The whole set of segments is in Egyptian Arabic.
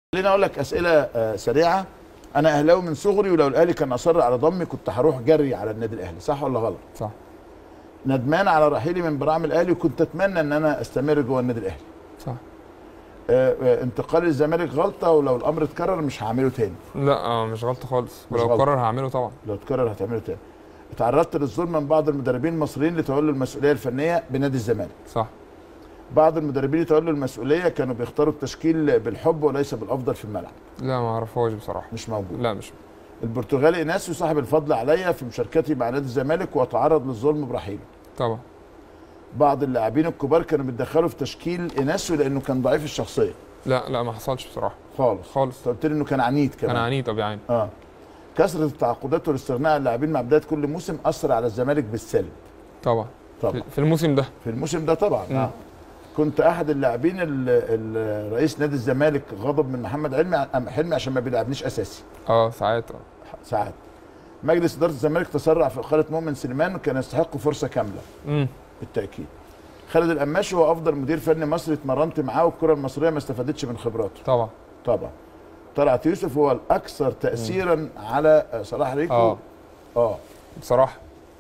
خليني اقول لك اسئله آه، سريعه انا اهلاوي من صغري ولو الاهلي كان اصر على ضمي كنت هروح جري على النادي الاهلي صح ولا غلط صح ندمان على رحيلي من براعم الاهلي وكنت اتمنى ان انا استمر جوه النادي الاهلي صح آه، آه، انتقال الزمالك غلطه ولو الامر اتكرر مش هعمله تاني لا آه مش غلطه خالص مش ولو غلطة. قرر هعمله طبعا لو اتكرر هتعمله تاني اتعرضت للظلم من بعض المدربين المصريين لتولوا المسؤوليه الفنيه بنادي الزمالك صح بعض المدربين يتولوا المسؤوليه كانوا بيختاروا التشكيل بالحب وليس بالافضل في الملعب لا ما اعرفهاش بصراحه مش موجود لا مش البرتغالي ايناسيو صاحب الفضل عليا في مشاركتي مع نادي الزمالك واتعرض للظلم برحيله طبعا بعض اللاعبين الكبار كانوا بيتدخلوا في تشكيل ايناسيو لانه كان ضعيف الشخصيه لا لا ما حصلش بصراحه خالص خالص انت قلت لي انه كان عنيد كمان كان عنيد طب يعني اه كثره التعاقدات والاستغناء عن اللاعبين مع بدايه كل موسم اثر على الزمالك بالسلب طبعا طبعا في- في الموسم ده في الموسم ده طبعا مم. آه. كنت احد اللاعبين ال- ال- رئيس نادي الزمالك غضب من محمد علمي أم- حلمي عشان ما بيلعبنيش اساسي اه ساعات اه ساعات مجلس اداره الزمالك تسرع في اقاله مؤمن سليمان وكان يستحق فرصه كامله امم بالتاكيد خالد القماشي هو افضل مدير فني مصري اتمرنت معاه والكره المصريه ما استفادتش من خبراته طبعا طبعا طلعت يوسف هو الاكثر تاثيرا على صلاح ريكو اه اه بصراحه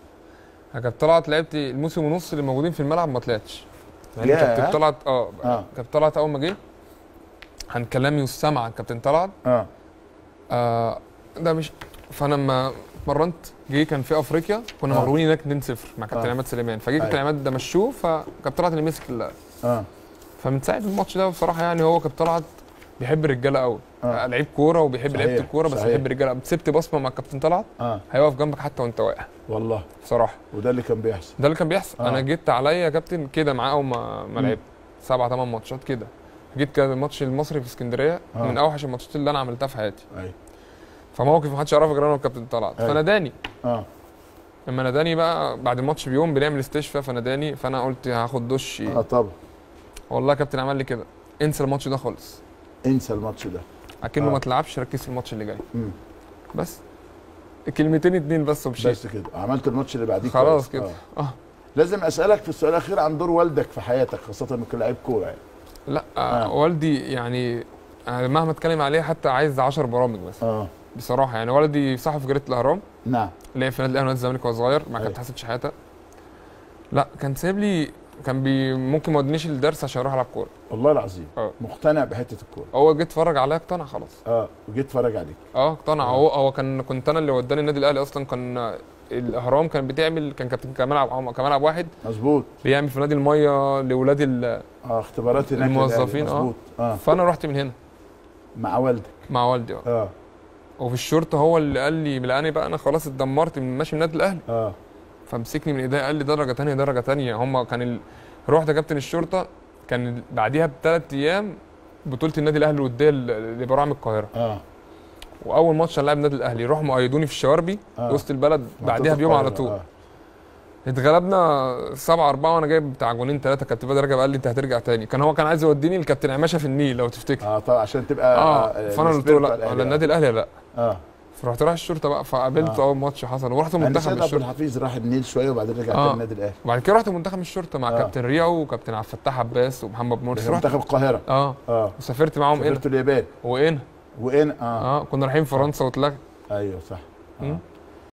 انا كانت طلعت لعبت الموسم ونص اللي موجودين في الملعب ما طلعتش يعني ياه. كابتن طلعت اه آه. كابتن طلعت اول ما جه عن كلامي والسمع عن كابتن طلعت اه آه ده مش فانا لما اتمرنت جه كان في افريقيا كنا آه. مغلوبين هناك 2-0 مع كابتن آه. عماد سليمان فجه أيوة. كابتن عماد ده مشوه فكابتن طلعت اللي مسك ال- اه فمن ساعه الماتش ده بصراحه يعني هو كابتن طلعت بيحب الرجاله قوي آه. لعيب كوره وبيحب صحيح، لعيبه الكوره بس صحيح. بيحب الرجاله سبت بصمه مع كابتن طلعت اه هيقف جنبك حتى وانت واقع والله بصراحه وده اللي كان بيحصل ده اللي كان بيحصل آه. انا جيت عليا يا كابتن كده معاه اول ما ما مم. لعبت سبعة ثمان ماتشات كده جيت كان الماتش المصري في اسكندريه آه. من اوحش الماتشات اللي انا عملتها في حياتي ايوه فموقف ما حدش يعرفه غير انا والكابتن طلعت أيوة. فناداني اه لما ناداني بقى بعد الماتش بيوم بنعمل استشفاء فناداني فانا قلت هاخد دش اه طبعا والله كابتن عمل لي كده انسى الماتش ده خالص انسى الماتش ده اكنه آه. ما تلعبش ركز في الماتش اللي جاي مم. بس كلمتين اتنين بس ومشيت بس كده عملت الماتش اللي بعديه خلاص كويس. كده آه. اه لازم اسالك في السؤال الاخير عن دور والدك في حياتك خاصه انك لعيب كوره يعني لا آه. آه. والدي يعني أنا مهما اتكلم عليه حتى عايز 10 برامج بس اه بصراحه يعني والدي صاحب في جريده الاهرام نعم لعب في نادي الاهلي ونادي الزمالك وهو صغير مع أيوة. كابتن حسن شحاته لا كان سايب لي كان بي ممكن ما ودنيش الدرس عشان اروح العب كوره والله العظيم اه. مقتنع بحته الكوره هو جه اتفرج عليا اقتنع خلاص اه وجيت اتفرج عليك اه اقتنع اه. هو هو كان كنت انا اللي وداني النادي الاهلي اصلا كان الاهرام كان بتعمل كان كابتن كان ملعب كان ملعب واحد مظبوط بيعمل في نادي الميه لاولاد ال... اه اختبارات هناك الموظفين، للأهلي. اه. مظبوط اه فانا رحت من هنا مع والدك مع والدي اه اه وفي الشرطه هو اللي قال لي لقاني بقى انا خلاص اتدمرت من ماشي من النادي الاهلي اه فمسكني من ايديا قال لي درجه تانية درجه تانية هم كان ال... رحت يا كابتن الشرطه كان بعديها بثلاث ايام بطوله النادي الاهلي الوديه اللي براعم القاهره اه واول ماتش هنلعب النادي الاهلي راحوا مؤيدوني في الشواربي آه. وسط البلد بعديها بيوم على طول آه. اتغلبنا 7 4 وانا جايب بتاع جونين ثلاثه كابتن بدر رجب قال لي انت هترجع تاني كان هو كان عايز يوديني الكابتن عماشه في النيل لو تفتكر اه طبعا عشان تبقى اه فانا قلت له السبيرت بتاع لا الأهلي. على النادي الاهلي لا اه فرحت رايح الشرطه بقى فقابلته آه. اول ماتش حصل ورحت يعني منتخب سيد عبد الشرطه الحفيظ راح النيل شويه وبعدين رجع آه. تاني النادي الاهلي وبعد كده رحت منتخب الشرطه مع آه. كابتن ريعو وكابتن عبد الفتاح عباس ومحمد مرسي في رحت منتخب القاهره اه اه وسافرت معاهم هنا سافرت اليابان وهنا وين اه, اه كنا رايحين فرنسا واتلغى ايوه صح مم. آه.